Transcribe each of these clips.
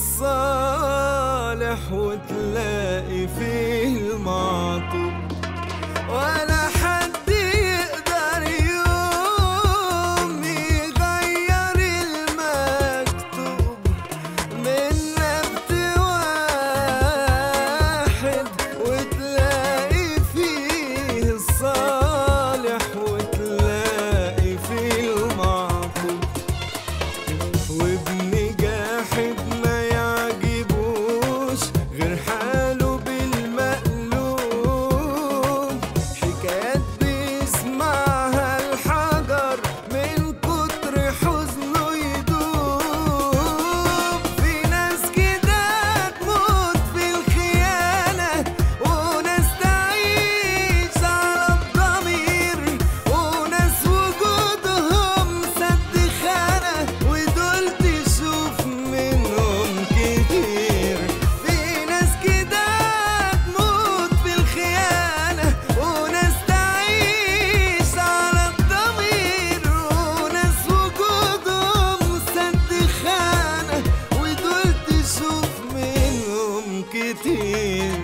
الصالح وتلاقي فيه المعطوب ولا حد يقدر يوم يغير المكتوب من نبت واحد وتلاقي فيه الصالح وتلاقي فيه المعطوب وابن جاحد ما يعجبوش غير حاله بالمقلوب حكايات بيسمعها الحجر من كتر حزنه يدوب في ناس كده تموت في الخيانة وناس تعيش على الضمير وناس وجودهم سد خانة ودول تشوف منهم كتير في ناس كده تموت في الخيانة وناس تعيش على الضمير وناس وجودهم سد خانة ودول تشوف منهم كتير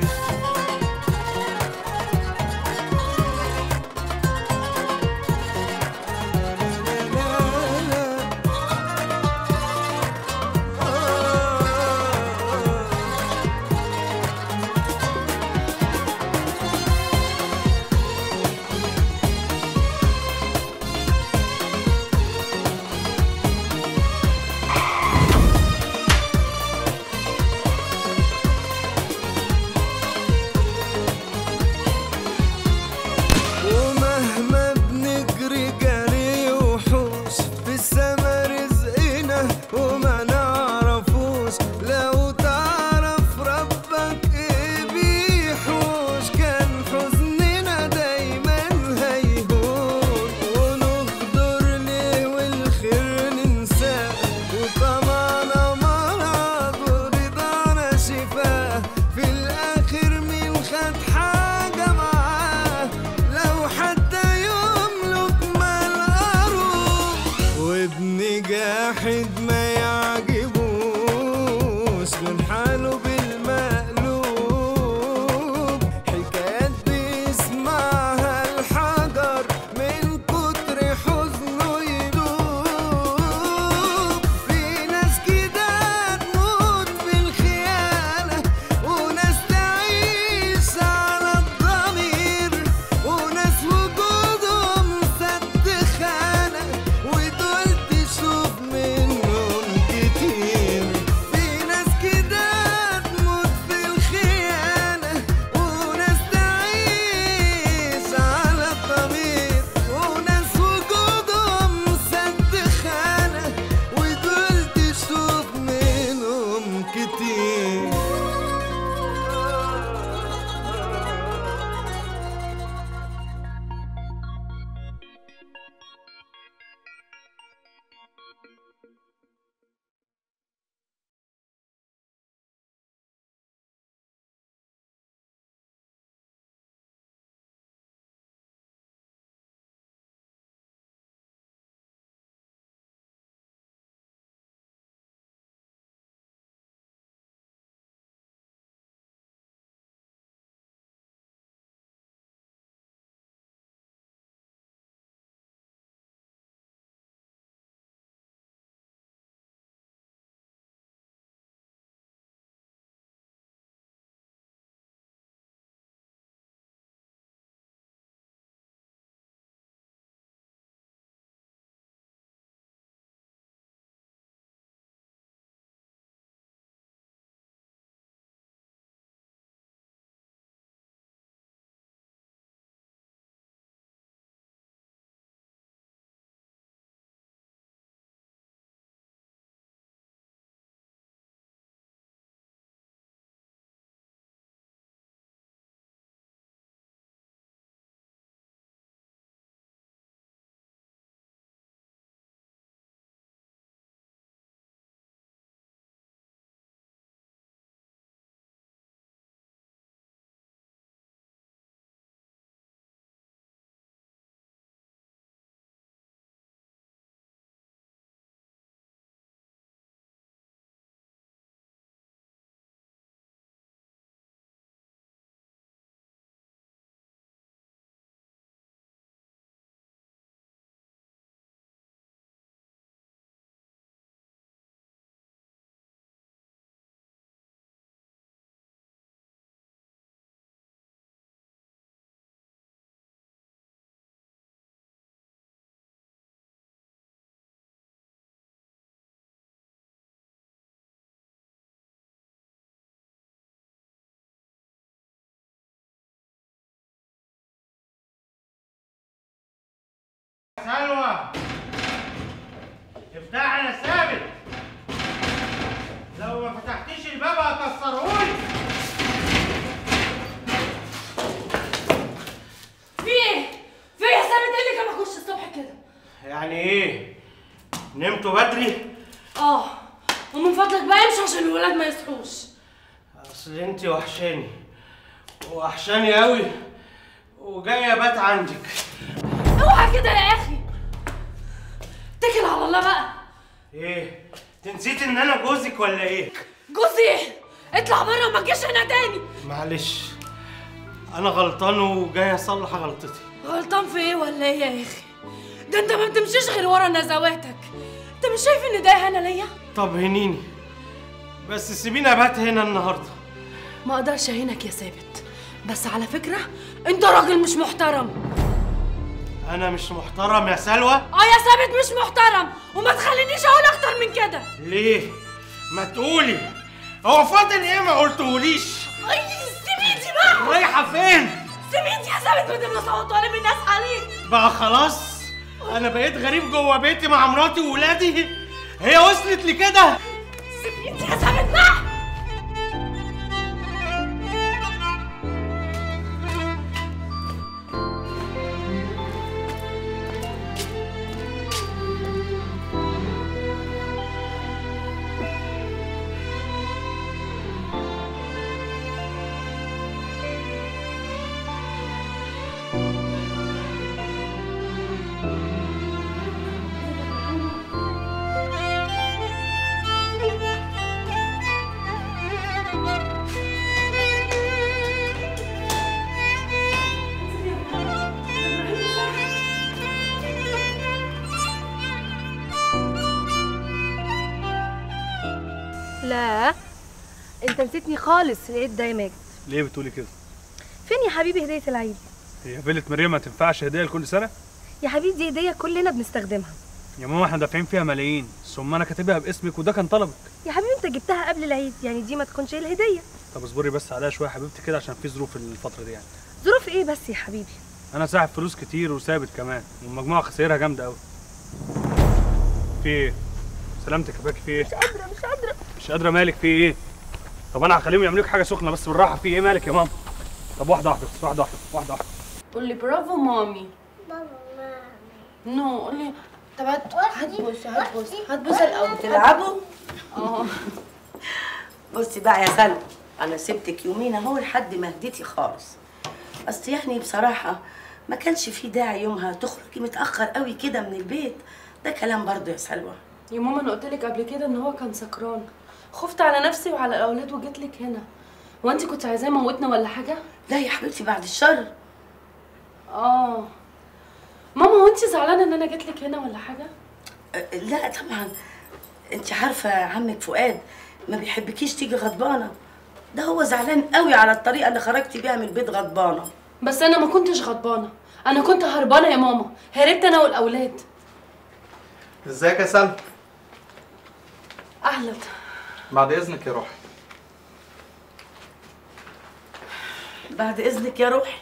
ومهما بنجري جري وحوش في السما رزقنا وما نعرفوش لو تعرف ربك ايه بيحوش كان حزننا دايما هيهون ونغدر ليه والخير ننساه وطمعنا مرض ورضانا شفاه في الاخر مين خد حاجه معاه لو حتى يملك مال قارون وابن جاحد ما يعجبوش غير حاله بالمقلوب حكايات بيسمعها الحجر من كتر حزنه يدوب في ناس كده تموت في الخيانة وناس تعيش على الضمير وناس وجودهم سد خانة ودول تشوف منهم كتير في ناس كده تموت في الخيانة وناس تعيش على الضمير وناس وجودهم سد خانة ودول تشوف منهم كتير سلوى افتحي يا ثابت لو ما فتحتيش الباب هكسرهولي في ايه؟ في ايه يا ثابت ايه اللي كان اخش الصبح كده؟ يعني ايه نمتوا بدري اه ومن فضلك بقى امشي عشان الولاد ما يصحوش اصل انت وحشاني وحشاني قوي وجايه بات عندك اوعى كده يا اخي اتكل على الله بقى ايه انت نسيت ان انا جوزك ولا ايه جوزي ايه؟ اطلع بره وما تجيش هنا تاني معلش انا غلطان وجاي اصلح غلطتي غلطان في ايه ولا ايه يا اخي؟ ده انت ما بتمشيش غير ورا نزواتك انت مش شايف ان ده اهانه ليا؟ طب هنيني بس سيبيني ابات هنا النهارده ما اقدرش اهينك يا ثابت بس على فكره انت راجل مش محترم انا مش محترم يا سلوى اه يا ثابت مش محترم وما تخلينيش اقول اكتر من كده ليه ما تقولي هو فاضل ايه ما قلتهوليش اي سيبيتي بقى رايحه فين سيبيتي يا ثابت ما تبقى صوت ولا من الناس عليك بقى خلاص انا بقيت غريب جوه بيتي مع مراتي وولادي هي وصلت لكده سيبيتي يا ثابت بقى لا انت نسيتني خالص العيد ده يا ماجد ليه بتقولي كده؟ فين يا حبيبي هدية العيد هي فيلة مريم ما تنفعش هدية لكل سنة؟ يا حبيبي دي هدية كلنا بنستخدمها يا ماما احنا دافعين فيها ملايين ثم انا كاتبها باسمك وده كان طلبك يا حبيبي انت جبتها قبل العيد يعني دي ما تكونش هي الهدية طب اصبري بس عليها شوية يا حبيبتي كده عشان في ظروف الفترة دي يعني ظروف ايه بس يا حبيبي انا ساحب فلوس كتير وثابت كمان والمجموعة خسائرها جامدة قوي في ايه؟ سلامتك يا باكي في ايه؟ مش قادرة مش قادرة مش قادرة مالك في ايه؟ طب انا هخليهم يعملوا لك حاجة سخنة بس بالراحة في ايه مالك يا ماما؟ طب واحدة واحدة بس واحدة واحدة واحدة واحدة قول لي برافو مامي نو قول لي طب هات هات بوس هات بوس هات بوس الاول تلعبوا اه بصي بقى يا سلمى انا سبتك يومين اهو لحد ما هديتي خالص اصل يعني بصراحه ما كانش في داعي يومها تخرجي متاخر قوي كده من البيت ده كلام برضو يا سلوى يا ماما انا قلت لك قبل كده ان هو كان سكران خفت على نفسي وعلى الاولاد وجيت لك هنا هو انت كنت عايزاه يموتنا ولا حاجه لا يا حبيبتي بعد الشر اه ماما هو انت زعلانه ان انا جيت لك هنا ولا حاجه أه، لا طبعا انت عارفه عمك فؤاد ما بيحبكيش تيجي غضبانه ده هو زعلان قوي على الطريقه اللي خرجتي بيها من البيت غضبانه بس انا ما كنتش غضبانه انا كنت هربانه يا ماما هربت انا والاولاد ازيك يا سلمى اهلا بعد اذنك يا روحي بعد اذنك يا روحي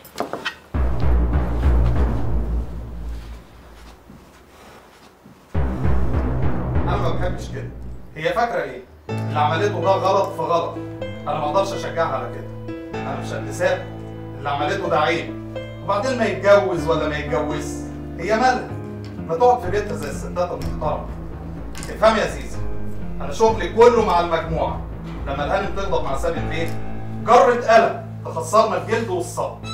انا ما بحبش كده هي فاكره ايه اللي عملته ده غلط فغلط انا ما اقدرش اشجعها على كده انا مش هتساب اللي عملته ده عيب وبعدين ما يتجوز ولا ما يتجوزش هي مالها ما تقعد في بيتها زي الستات المحترمه افهم يا زيزي انا شغلي كله مع المجموعه لما الهانم تغضب مع سامي البيت جرة قلم تخسرنا الجلد والصبر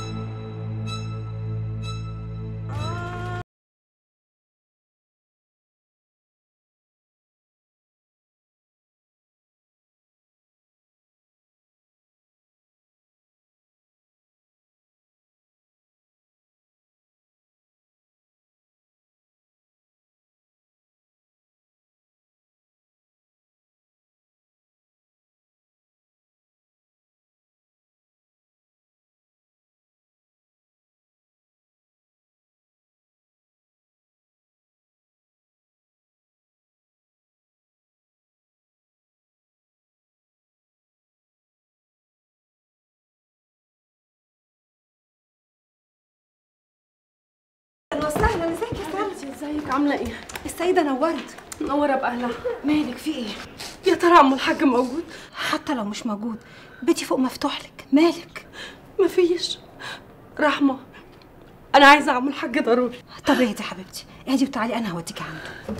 ازيك عامله ايه السيدة نورت منوره باهلها مالك في ايه؟ يا ترى عمو الحاج موجود حتى لو مش موجود بيتي فوق مفتوح لك مالك؟ مفيش رحمه انا عايزه عمو الحاج ضروري طب اهدي يا حبيبتي اهدي وتعالي انا هوديكي عنده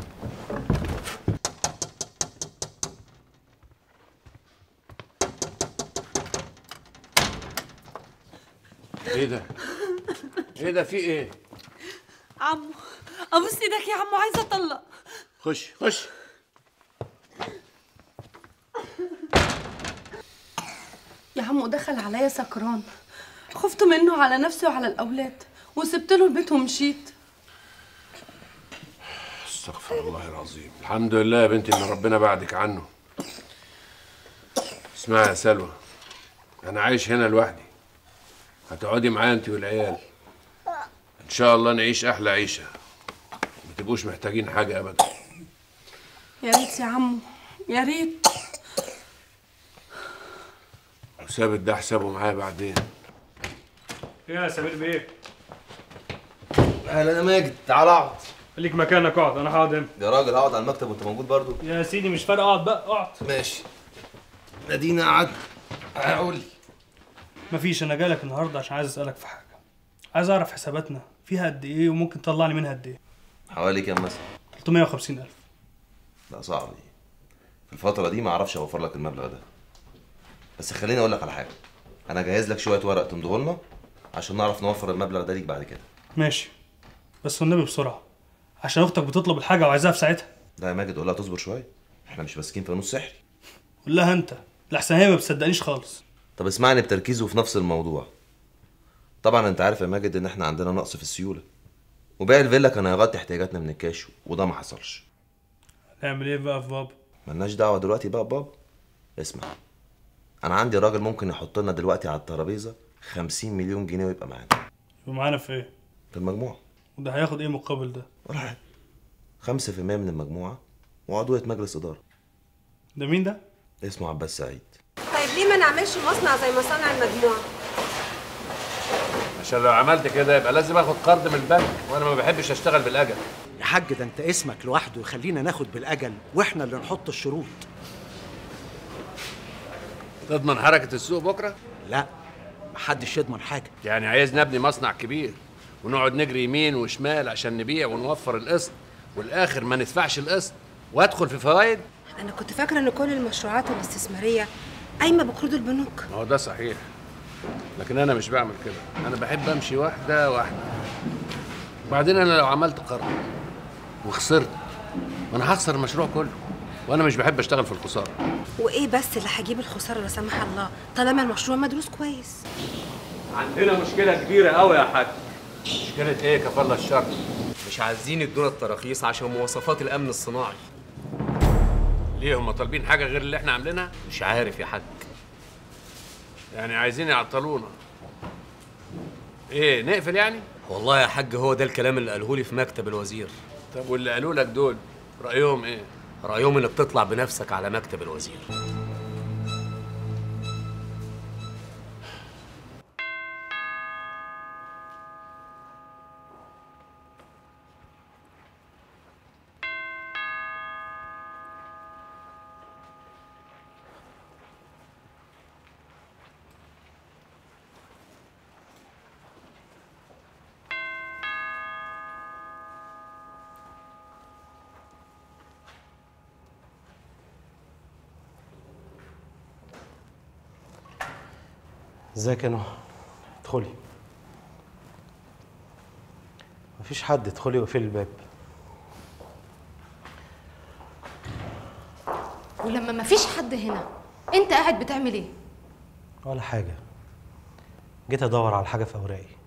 ايه ده؟ ايه ده في ايه؟ عمو ابوس ايدك يا عمو عايزه اطلق خش خش يا عمو دخل عليا سكران خفت منه على نفسي وعلى الاولاد وسبت له البيت ومشيت استغفر الله العظيم الحمد لله يا بنتي ان ربنا بعدك عنه اسمعي يا سلوى انا عايش هنا لوحدي هتقعدي معايا انت والعيال ان شاء الله نعيش احلى عيشه ما تبقوش محتاجين حاجه ابدا يا ريت يا عمو يا ريت وثابت ده حسابه معايا بعدين ايه يا سمير بيه اهلا يا ماجد تعال اقعد خليك مكانك اقعد انا هقعد هنا يا راجل اقعد على المكتب وانت موجود برضو يا سيدي مش فارقه اقعد بقى اقعد ماشي ادينا قعد قول لي مفيش انا جايلك النهارده عشان عايز اسالك في حاجه عايز اعرف حساباتنا فيها قد ايه وممكن تطلعني منها قد ايه حوالي كام مثلا 350 الف لا صعب دي في الفترة دي ما اعرفش اوفر لك المبلغ ده بس خليني اقول لك على حاجة انا جاهز لك شوية ورق تمضيه لنا عشان نعرف نوفر المبلغ ده ليك بعد كده ماشي بس والنبي بسرعه عشان اختك بتطلب الحاجه وعايزاها في ساعتها لا يا ماجد قول لها تصبر شوية احنا مش ماسكين فانوس سحري قول لها انت لحسن هي ما بتصدقنيش خالص طب اسمعني بتركيز وفي نفس الموضوع طبعا انت عارف يا ماجد ان احنا عندنا نقص في السيولة وبيع الفيلا كان هيغطي احتياجاتنا من الكاش وده ما حصلش نعمل ايه بقى في بابا ملناش دعوة دلوقتي بقى بابا اسمع انا عندي راجل ممكن يحط لنا دلوقتي على الترابيزة 50 مليون جنيه ويبقى معانا يبقى معانا في ايه في المجموعة وده هياخد ايه مقابل ده ولا حاجة 5% من المجموعة وعضوية مجلس إدارة ده مين ده اسمه عباس سعيد طيب ليه ما نعملش مصنع زي مصانع المجموعة؟ عشان لو عملت كده يبقى لازم اخد قرض من البنك وانا ما بحبش اشتغل بالاجل يا حاج ده انت اسمك لوحده يخلينا ناخد بالاجل واحنا اللي نحط الشروط تضمن حركه السوق بكره لا محدش يضمن حاجه يعني عايزني ابني مصنع كبير ونقعد نجري يمين وشمال عشان نبيع ونوفر القسط والاخر ما ندفعش القسط وادخل في فوائد أنا كنت فاكرة إن كل المشروعات الاستثمارية قايمة بقروض البنوك ما هو ده صحيح لكن انا مش بعمل كده انا بحب امشي واحده واحده وبعدين انا لو عملت قرض وخسرت ما انا هخسر المشروع كله وانا مش بحب اشتغل في الخساره وإيه بس اللي هيجيب الخسارة لا سمح الله طالما المشروع مدروس كويس عندنا مشكلة كبيرة قوي يا حاج مشكله ايه كفالة الشر مش عايزين يدونا التراخيص عشان مواصفات الأمن الصناعي ليه هم طالبين حاجه غير اللي احنا عاملينها مش عارف يا حاج يعني عايزين يعطلونا ايه نقفل يعني والله يا حاج هو ده الكلام اللي قاله لي في مكتب الوزير طب واللي قالوا لك دول رايهم ايه رأيهم إنك تطلع بنفسك على مكتب الوزير ازيك يا نهى ادخلي مفيش حد ادخلي واقفلي الباب ولما مفيش حد هنا انت قاعد بتعمل ايه ولا حاجة جيت ادور على حاجة في اوراقي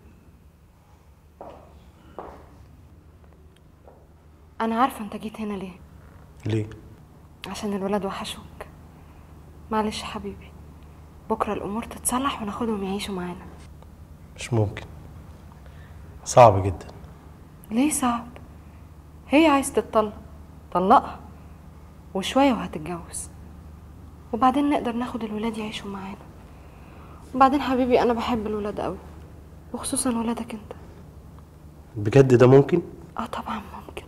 انا عارفه انت جيت هنا ليه ليه عشان الولاد وحشوك معلش يا حبيبي بكره الامور تتصلح وناخدهم يعيشوا معانا مش ممكن صعب جدا ليه صعب هي عايز تتطلق طلقها وشويه وهتتجوز وبعدين نقدر ناخد الولاد يعيشوا معانا وبعدين حبيبي انا بحب الولاد قوي وخصوصا ولادك انت بجد ده ممكن اه طبعا ممكن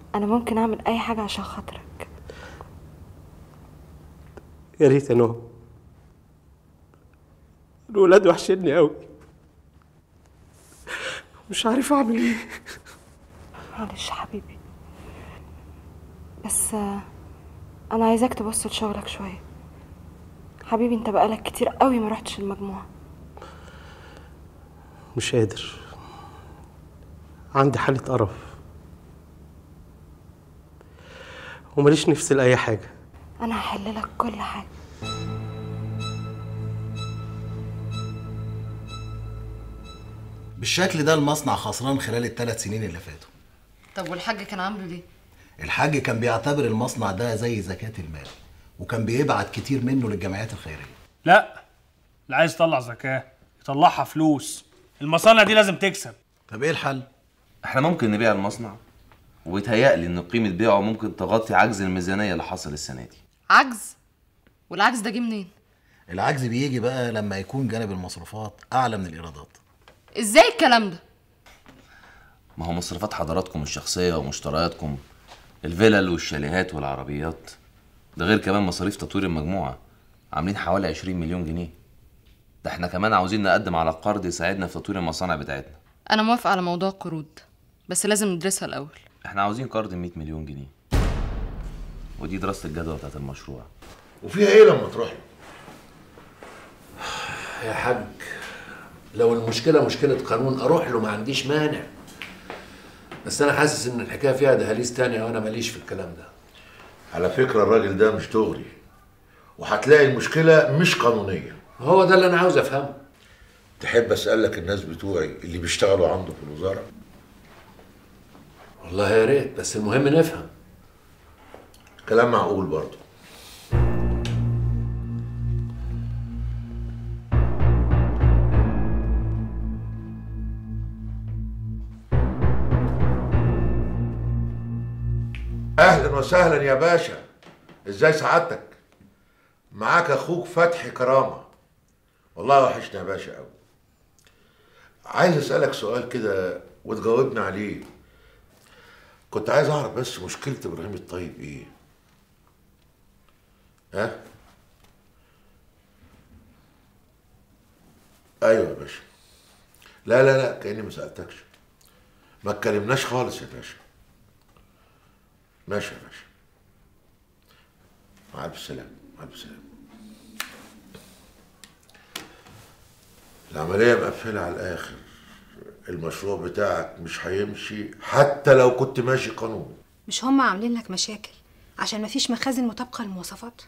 انا ممكن اعمل اي حاجه عشان خاطرك يا ريت يا نهى الولاد وحشني قوي مش عارف اعمل ايه معلش يا حبيبي بس آه، انا عايزاك تبص لشغلك شويه حبيبي انت بقالك كتير قوي ما رحتش المجموعه مش قادر عندي حالة قرف وماليش نفس لأي حاجة انا هحل لك كل حاجه بالشكل ده المصنع خسران خلال الثلاث سنين اللي فاتوا طب والحاج كان عامله ليه؟ الحاج كان بيعتبر المصنع ده زي زكاة المال وكان بيبعت كتير منه للجمعيات الخيرية لا اللي عايز يطلع زكاه يطلعها فلوس المصانع دي لازم تكسب طب ايه الحل احنا ممكن نبيع المصنع وبيتهيألي ان قيمة بيعه ممكن تغطي عجز الميزانية اللي حصل السنة دي عجز والعجز ده جه منين؟ العجز بيجي بقى لما يكون جانب المصروفات أعلى من الإيرادات ازاي الكلام ده؟ ما هو مصروفات حضراتكم الشخصية ومشترياتكم الفلل والشاليهات والعربيات ده غير كمان مصاريف تطوير المجموعة عاملين حوالي 20 مليون جنيه ده احنا كمان عاوزين نقدم على قرض يساعدنا في تطوير المصانع بتاعتنا انا موافقه على موضوع القروض بس لازم ندرسها الاول احنا عاوزين قرض 100 مليون جنيه ودي دراسة الجدوى بتاعت المشروع وفيها ايه لما تروح له؟ يا حاج لو المشكلة مشكلة قانون أروح له ما عنديش مانع بس أنا حاسس إن الحكاية فيها دهاليز تانية وأنا ماليش في الكلام ده على فكرة الراجل ده مش دغري وهتلاقي المشكلة مش قانونية هو ده اللي أنا عاوز أفهمه تحب أسألك الناس بتوعي اللي بيشتغلوا عنده في الوزارة والله يا ريت بس المهم نفهم كلام معقول برضه اهلا وسهلا يا باشا ازاي سعادتك معاك اخوك فتحي كرامه والله وحشنا يا باشا قوي عايز اسالك سؤال كده وتجاوبني عليه كنت عايز اعرف بس مشكله ابراهيم الطيب ايه ها ايوه يا باشا لا لا لا كاني ما سالتكش ما اتكلمناش خالص يا باشا ماشي يا باشا مع الف سلامه مع الف سلامه العمليه مقفله على الاخر المشروع بتاعك مش هيمشي حتى لو كنت ماشي قانون مش هم عاملين لك مشاكل عشان مفيش مخازن مطابقة للمواصفات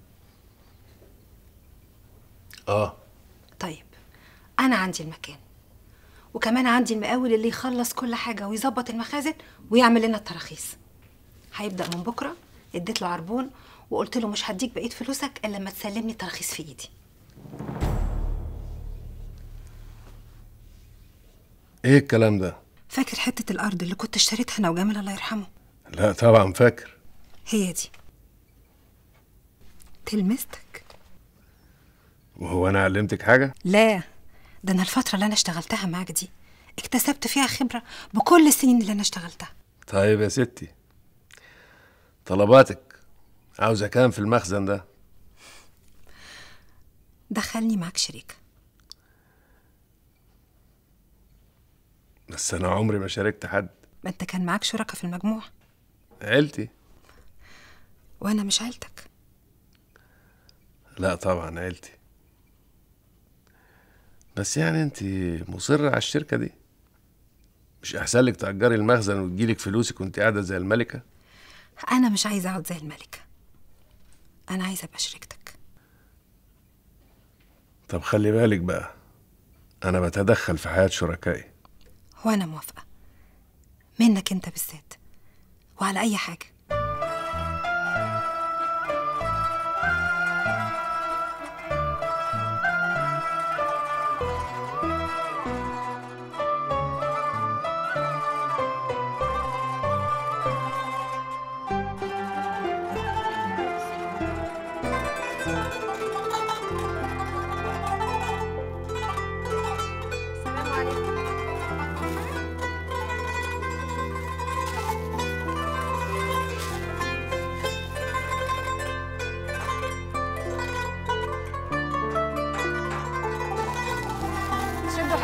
اه طيب أنا عندي المكان وكمان عندي المقاول اللي يخلص كل حاجة ويظبط المخازن ويعمل لنا التراخيص هيبدأ من بكرة اديت له عربون وقلت له مش هديك بقية فلوسك إلا لما تسلمني التراخيص في إيدي إيه الكلام ده؟ فاكر حتة الأرض اللي كنت اشتريتها أنا وجمال الله يرحمه لا طبعا فاكر هي دي تلمستك وهو أنا علمتك حاجة؟ لا ده أنا الفترة اللي أنا اشتغلتها معاك دي اكتسبت فيها خبرة بكل السنين اللي أنا اشتغلتها طيب يا ستي طلباتك عاوزة كام في المخزن ده؟ دخلني معاك شريك بس أنا عمري ما شاركت حد ما أنت كان معاك شركة في المجموعة عيلتي وأنا مش عيلتك لا طبعا عيلتي بس يعني انت مصرة على الشركة دي مش أحسن لك تأجري المخزن وتجيلك فلوسك وانت قاعدة زي الملكة أنا مش عايزة أقعد زي الملكة أنا عايزة أبقى شريكتك طب خلي بالك بقى أنا بتدخل في حياة شركائي وأنا موافقة منك أنت بالذات وعلى أي حاجة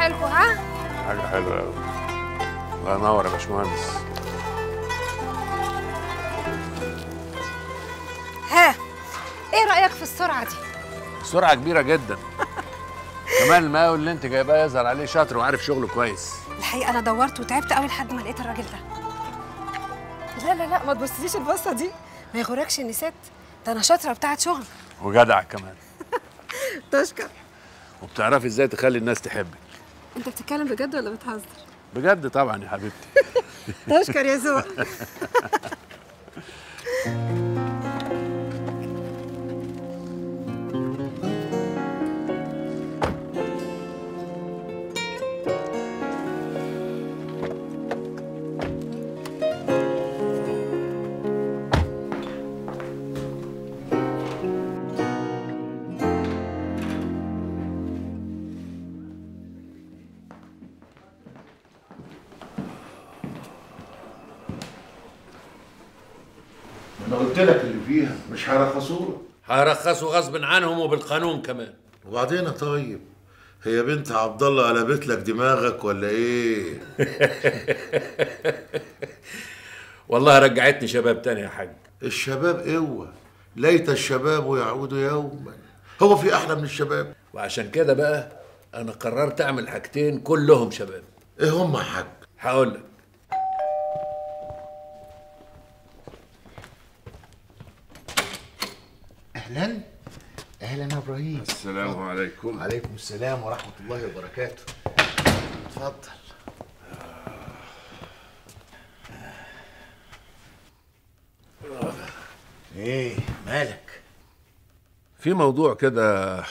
حلو ها حاجه حلوه قوي الله ينور يا باشمهندس ها ايه رايك في السرعه دي سرعه كبيره جدا كمان المقاول اللي انت جايباه يظهر عليه شاطر وعارف شغله كويس الحقيقه انا دورت وتعبت قوي لحد ما لقيت الراجل ده لا لا لا ما تبصليش البصه دي ما يغركش اني ست ده انا شاطره بتاعت شغل وجدع كمان تشكر وبتعرفي ازاي تخلي الناس تحبك انت بتتكلم بجد ولا بتهزر بجد طبعا يا حبيبتي تشكر يا ذوق انا قلت لك اللي فيها مش هيرخصوا لك هيرخصوا غصب عنهم وبالقانون كمان وبعدين يا طيب هي بنت عبد الله قلبت لك دماغك ولا ايه؟ والله رجعتني شباب تاني يا حاج الشباب قوة ليت الشباب يعود يوما هو في احلى من الشباب وعشان كده بقى انا قررت اعمل حاجتين كلهم شباب ايه هم يا حاج هقول لك اهلا اهلا يا ابراهيم السلام عليكم وعليكم السلام ورحمه الله وبركاته اتفضل ايه مالك في موضوع كده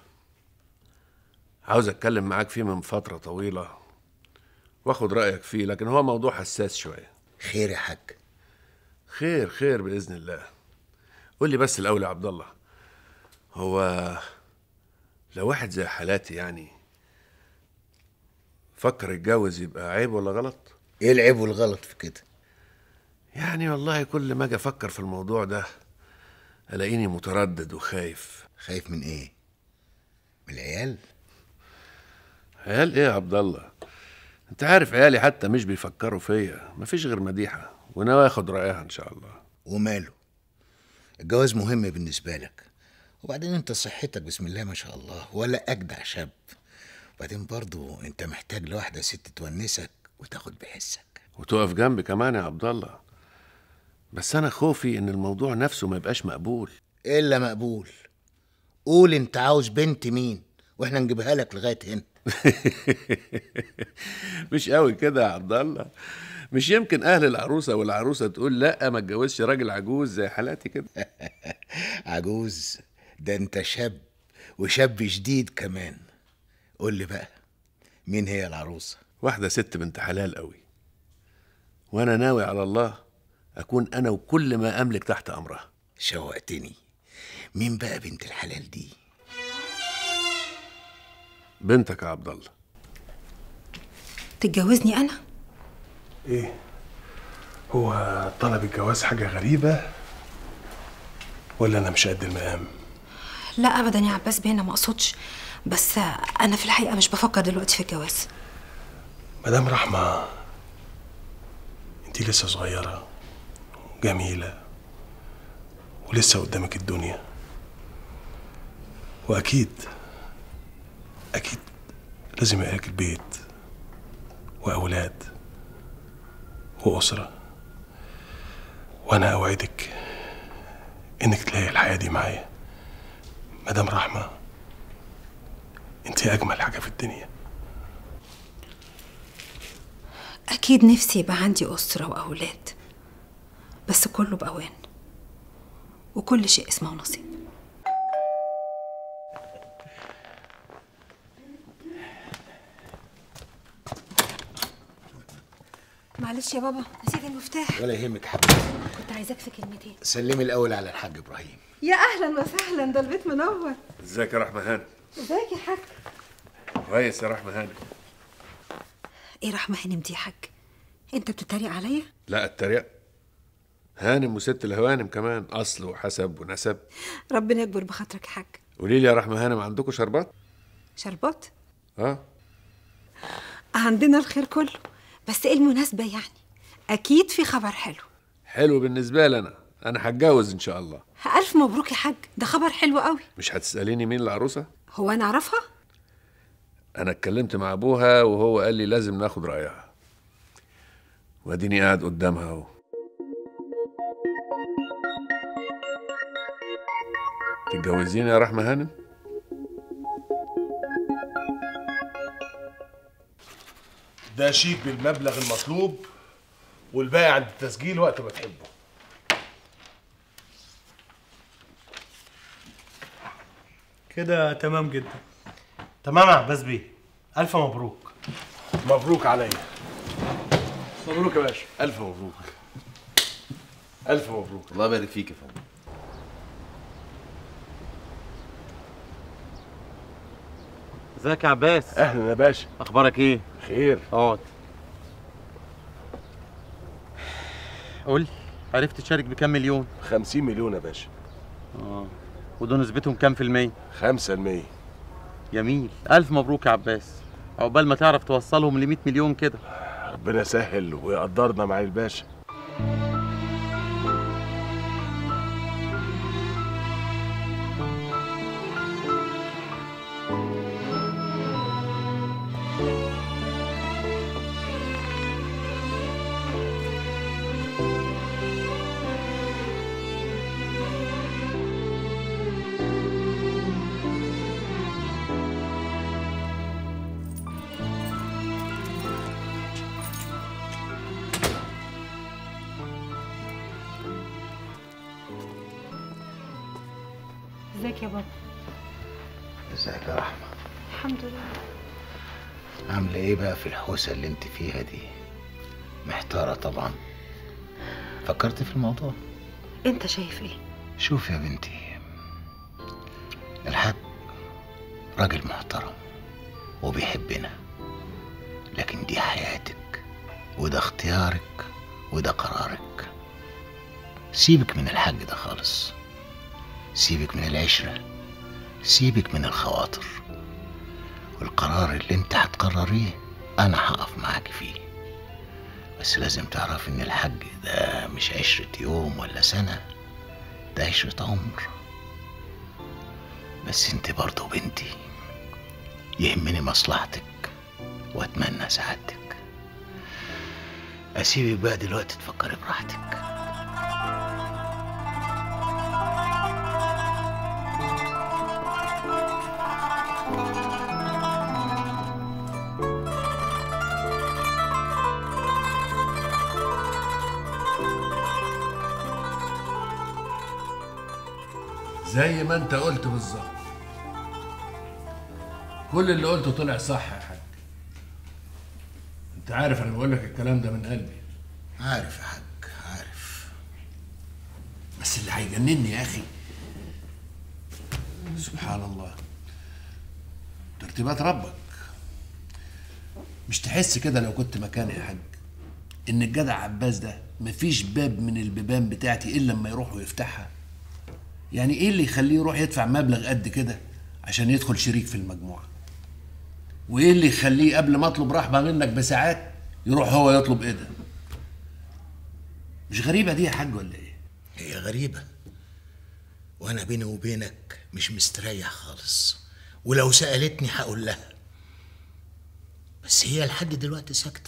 عاوز اتكلم معاك فيه من فترة طويلة واخد رأيك فيه لكن هو موضوع حساس شوية خير يا حاج خير خير بإذن الله قول لي بس الأول يا عبد الله هو لو واحد زي حالاتي يعني فكر يتجوز يبقى عيب ولا غلط؟ ايه العيب والغلط في كده يعني والله كل ما اجي افكر في الموضوع ده الاقيني متردد وخايف خايف من ايه من العيال عيال ايه يا عبد الله انت عارف عيالي حتى مش بيفكروا فيا مفيش غير مديحه وناوي اخد رايها ان شاء الله وماله الجواز مهم بالنسبه لك وبعدين انت صحتك بسم الله ما شاء الله ولا اجدع شاب وبعدين برضو انت محتاج لواحده ست تونسك وتاخد بحسك وتقف جنبي كمان يا عبد الله بس انا خوفي ان الموضوع نفسه ما يبقاش مقبول الا مقبول قول انت عاوز بنت مين واحنا نجيبها لك لغايه هنا مش قوي كده يا عبد الله مش يمكن اهل العروسه والعروسه تقول لا ما اتجوزش راجل عجوز زي حالاتي كده عجوز ده انت شاب وشاب جديد كمان قول لي بقى مين هي العروسه واحده ست بنت حلال قوي وانا ناوي على الله اكون انا وكل ما املك تحت امرها شوقتني مين بقى بنت الحلال دي بنتك يا عبد الله تتجوزني انا ايه هو طلب الجواز حاجة غريبة ولا أنا مش قد المقام؟ لا ابدا يا عباس بيه انا ما اقصدش بس انا في الحقيقه مش بفكر دلوقتي في الجواز مدام رحمة انتي لسه صغيرة جميلة ولسه قدامك الدنيا وأكيد أكيد لازم يبقى لك بيت وأولاد وأسرة وأنا أوعدك إنك تلاقي الحياة دي معايا مدام رحمة انتي أجمل حاجة في الدنيا اكيد نفسي يبقى عندي اسره واولاد بس كله باوان وكل شيء اسمه نصيب معلش يا بابا نسيت المفتاح ولا يهمك حبيبي كنت عايزاك في كلمتين سلمي الاول على الحاج ابراهيم يا اهلا وسهلا ده البيت منور ازيك يا رحمه هاني ازيك يا حاج كويس يا رحمه هاني ايه رحمه هانم دي يا حاج انت بتتريق عليا لا التريق هانم وست الهوانم كمان اصل وحسب ونسب ربنا يكبر بخاطرك يا حاج قولي لي يا رحمه هانم عندكم شربات شربات اه عندنا الخير كله بس ايه المناسبة يعني اكيد في خبر حلو حلو بالنسبه لي انا انا هتجوز ان شاء الله الف مبروك يا حاج ده خبر حلو قوي مش هتساليني مين العروسه هو انا اعرفها انا اتكلمت مع ابوها وهو قال لي لازم ناخد رايها واديني قاعد قدامها اهو تتجوزيني يا رحمه هانم ده شيك بالمبلغ المطلوب والباقي عند التسجيل وقت ما تحبه كده تمام جدا تمام يا عباس بيه الف مبروك مبروك عليا مبروك يا باشا الف مبروك الف مبروك الله يبارك فيك يا فندم ازيك يا عباس اهلا يا باشا اخبارك ايه خير اقعد قول لي عرفت تشارك بكام مليون 50 مليون يا باشا اه ودول نسبتهم كام في المية 5% جميل الف مبروك يا عباس عقبال ما تعرف توصلهم ل 100 مليون كده ربنا يسهل ويقدرنا مع الباشا ازيك يا بابا ازيك يا رحمة الحمد لله عاملة ايه بقى في الحوسة اللي انت فيها دي محتارة طبعا فكرت في الموضوع انت شايف ايه شوف يا بنتي الحاج راجل محترم وبيحبنا لكن دي حياتك وده اختيارك وده قرارك سيبك من الحاج ده خالص سيبك من العشرة سيبك من الخواطر والقرار اللي انت هتقرريه انا هقف معاك فيه بس لازم تعرف ان الحج ده مش عشرة يوم ولا سنة ده عشرة عمر بس انت برضه بنتي يهمني مصلحتك واتمنى سعادتك اسيبك بقى دلوقتي تفكري براحتك زي ما انت قلت بالظبط كل اللي قلته طلع صح يا حاج انت عارف انا بقول لك الكلام ده من قلبي عارف يا حاج عارف بس اللي هيجنني يا اخي سبحان الله ترتيبات ربك مش تحس كده لو كنت مكاني يا حاج ان الجدع عباس ده مفيش باب من البيبان بتاعتي الا لما يروح ويفتحها يعني ايه اللي يخليه يروح يدفع مبلغ قد كده عشان يدخل شريك في المجموعه وايه اللي يخليه قبل ما اطلب رحمه منك بساعات يروح هو يطلب ايه ده مش غريبه دي يا حاج ولا ايه هي غريبة وأنا بيني وبينك مش مستريح خالص ولو سألتني هقول لها بس هي لحد دلوقتي ساكتة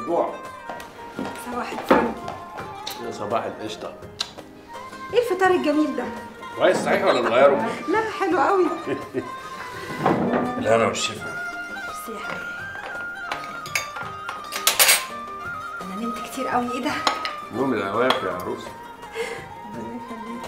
الجوع صباح الفل يا صباح القشطه ايه الفطار الجميل ده كويس صحيح ولا نغيره؟ لا حلو قوي الهنا والشفا بس يا حبيبي انا نمت كتير قوي ايه ده نوم العواف يا عروسه ربنا يخليك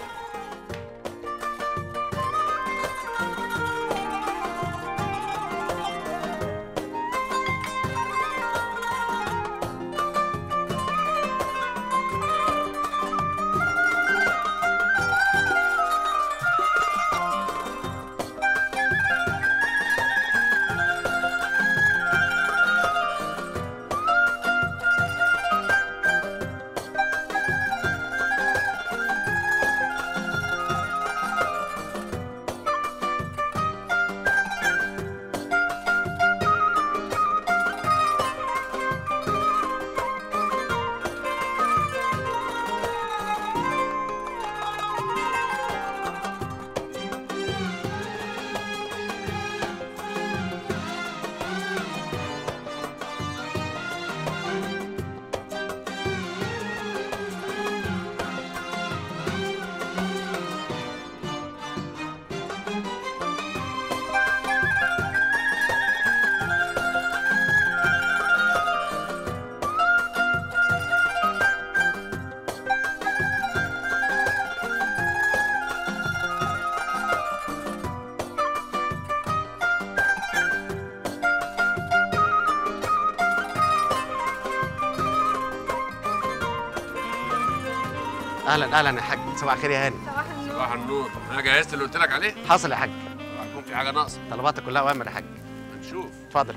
اهلا اهلا يا حاج صباح الخير يا هاني صباح النور انا جهزت اللي قلت لك عليه حصل يا حاج هيكون في حاجه ناقصه طلباتك كلها اوامر يا حاج هنشوف اتفضل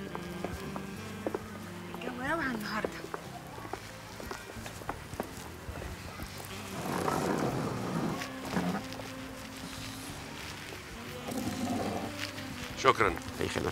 الجو روعة النهارده شكرا اي خدمه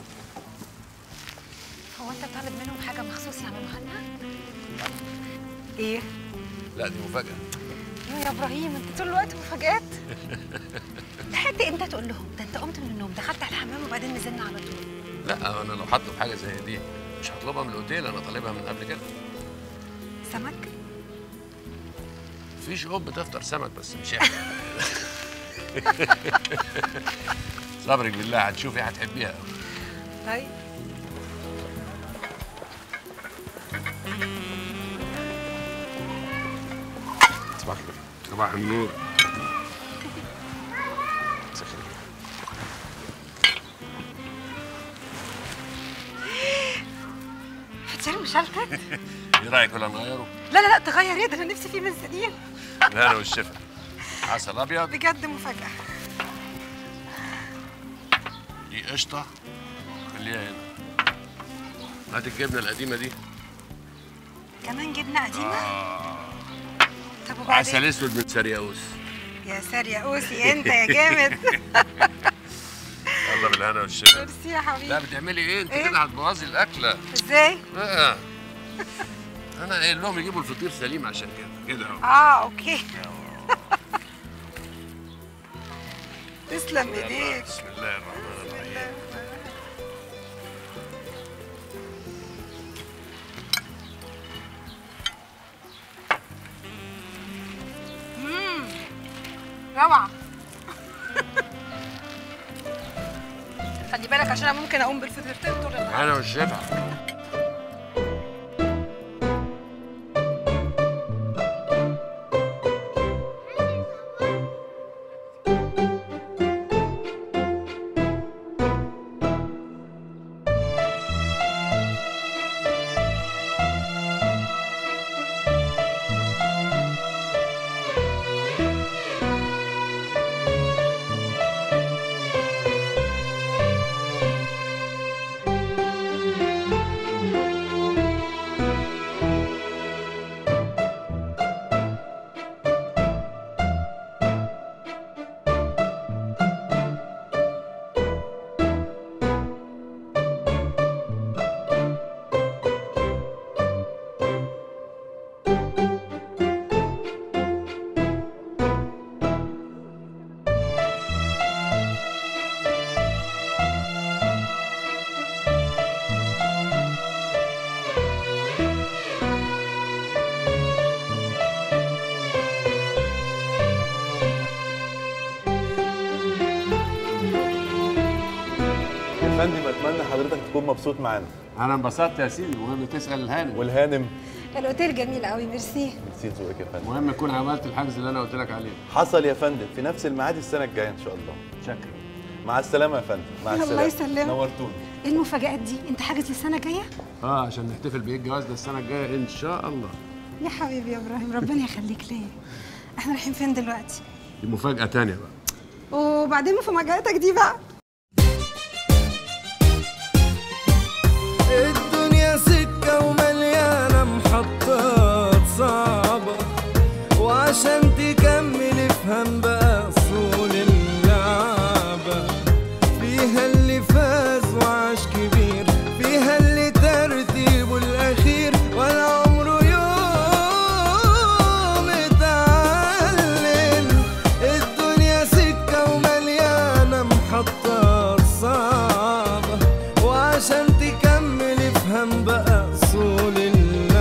هو انت طالب منهم حاجه مخصوص يعملوها لنا ايه لا دي مفاجاه يا يا ابراهيم انت طول الوقت مفاجآت لحد امتى تقول لهم ده انت قمت من النوم دخلت على الحمام وبعدين نزلنا على طول لا انا لو هطلب حاجه زي دي مش هطلبها من الاوتيل انا طالبها من قبل كده سمك في شعوب بتفطر سمك بس مش احنا صبرك بالله هتشوفي هتحبيها قوي طيب صباح الخير صباح النور هتشيل مشلتت ايه رايك ولا نغيره؟ لا لا لا تغير ايه ده انا نفسي فيه من سنين الهنا والشفا عسل ابيض بجد مفاجأة دي قشطه خليها هنا هات الجبنه القديمه دي كمان جبنة قديمة آه. طب وبعدين عسل اسود من سرياوس يا ساري يا اوسي انت يا جامد يلا بالهنا والشفا ميرسي يا حبيبي لا بتعملي ايه انت إيه؟ كده هتبوظي الاكله ازاي آه. انا قايل لهم يجيبوا الفطير سليم عشان كده كده اهو اه اوكي تسلم يلا، ايديك بسم الله الرحمن الرحيم امم روعة خلي بالك عشان انا ممكن اقوم بالفطيرتين طول النهار الهنا والشفا فندم اتمنى حضرتك تكون مبسوط معانا انا انبسطت يا سيدي المهم تسال الهانم والهانم الاوتيل جميل قوي ميرسي ميرسي ذوقك يا فندم المهم تكون عملت الحجز اللي انا قلت لك عليه حصل يا فندم في نفس الميعاد السنه الجايه ان شاء الله شكرا مع السلامه يا فندم مع الله السلامه يسلمك. نورتوني ايه المفاجآت دي انت حاجز السنه الجايه اه عشان نحتفل بعيد جوازنا السنه الجايه ان شاء الله يا حبيبي يا ابراهيم ربنا يخليك ليا احنا رايحين فين دلوقتي دي مفاجاه تانية بقى وبعدين مفاجاتك دي بقى الدنيا سكة ومليانة محطات صعبة وعشان تكمل افهم بقى أصول اللعبة فيها اللي فاز وعاش كبير فيها اللي ترتيبه الأخير ولا عمره يوم اتعلم الدنيا سكة ومليانة محطات صعبة وعشان تكمل افهم بقى أصول اللعبة